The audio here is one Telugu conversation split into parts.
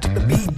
the beat.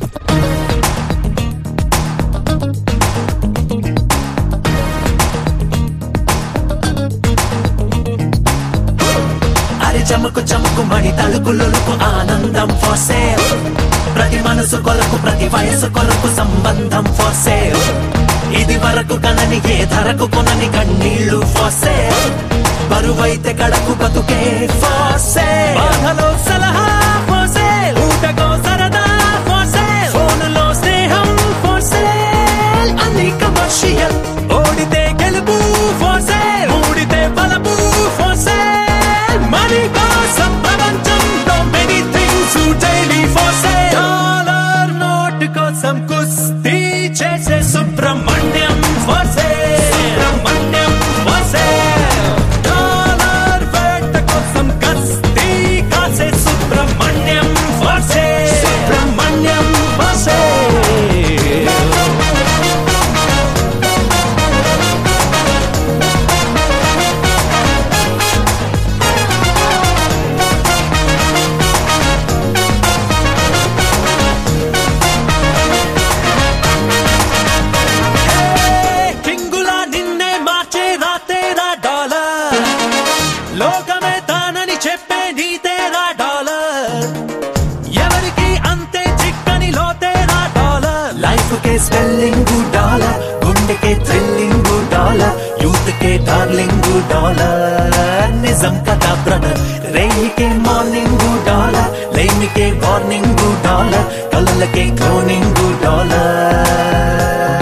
అరి చమకు చమకు మడి తలుకులకు ఆనందం ఫర్ సేల్ ప్రతి మనసు కొరకు ప్రతి వయసు కొరకు సంబంధం ఫర్ సేల్ ఇది వరకు కనని ఏ ధరకు కొనని కన్నీళ్లు ఫర్ సేల్ బరువైతే కడకు బతుకే ఫర్ సేల్ బాధలో సలహా ఫర్ సేల్ ఊటకో సరదా ఫర్ సేల్ ఫోనులో స్నేహం ఫర్ సేల్ అన్ని కమర్షియల్ ఓడితే గెలుపు ఫర్ సేల్ ఊడితే బలపు ఫర్ సేల్ మనీ కోసం ప్రపంచంలో many things daily for sale dollar note కోసం కుస్తీ చేసే Subrahmanyam for sale Subrahmanyam for sale dollar వేట కోసం కస్తీ కాసే Subrahmanyam for sale Subrahmanyam for sale కింగులా నిన్నే మార్చే రాతేరా డాలర్ లోకమే తానని చెప్పే నీతేరా డాలర్ ఎవరికి అంతే చిక్కని లోతేరా డాలర్ లైఫ్ కే స్పెల్లింగ్ డాలర్ గుండెకే థ్రిల్లింగ్ డాలర్ యూత్ కే డార్లింగ్ డాలర్ నిజం కదా బ్రదర్ రేయికే మార్నింగ్ డాలర్ లేమికే వార్నింగ్ డాలర్ కళ్ళకే క్లోనింగ్ డాలర్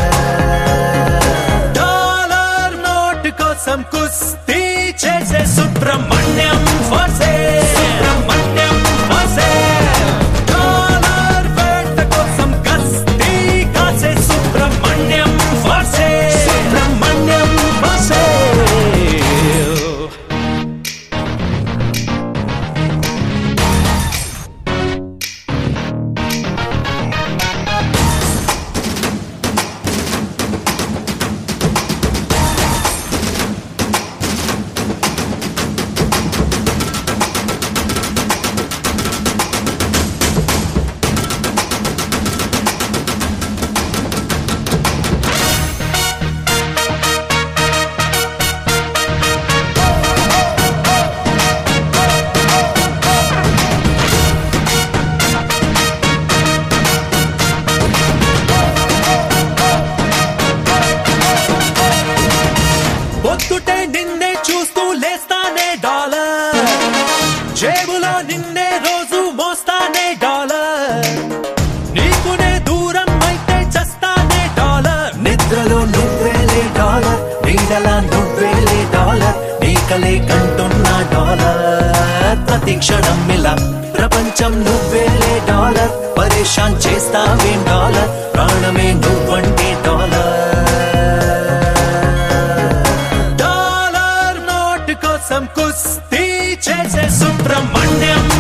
డాలర్ నోట్ కోసం కుస్తీ చేసే Subrahmanyam for sale Subrahmanyam for sale dollar వేట కోసం కస్తీ కాసే Subrahmanyam for sale Subrahmanyam for sale పొద్దుటే నిన్నే చూస్తూ లేస్తానే డాలర్ జేబులో నిన్నే రోజు మోస్తానే డాలర్ నీకునే దూరం అయితే చస్తానే డాలర్ నిద్రలో నువ్వేలే డాలర్ నీడలా నువ్వేలే డాలర్ నీకలే కంటున్నా డాలర్ ప్రతి క్షణం ఇలా ప్రపంచం నువ్వేలే డాలర్ పరేషాన్ చేస్తావేం డాలర్ ప్రాణమే నువ్వంటే డాలర్ డాలర్ నోట్ కోసం కుస్తీ చేసే సుబ్రహ్మణ్యం